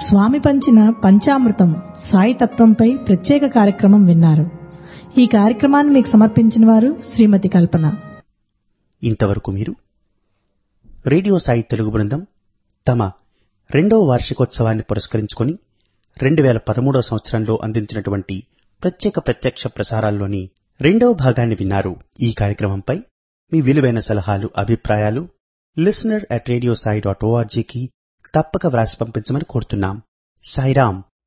స్వామి పంచిన పంచామృతం సాయి తత్వంపై ప్రత్యేక కార్యక్రమం విన్నారు ఈ కార్యక్రమాన్ని మీకు సమర్పించిన వారు శ్రీమతి కల్పన ఇంతవరకు మీరు రేడియో సాయి తెలుగు బృందం తమ రెండవ వార్షికోత్సవాన్ని పురస్కరించుకొని రెండు వేల పదమూడవ సంవత్సరంలో అందించినటువంటి ప్రత్యేక ప్రత్యక్ష ప్రసారాల్లోని రెండవ భాగాన్ని విన్నారు ఈ కార్యక్రమంపై మీ విలువైన సలహాలు అభిప్రాయాలు listener at radio Sai dot ఓఆర్జీకి తప్పక వ్రాసి పంపించమని కోరుతున్నాం సాయిరాం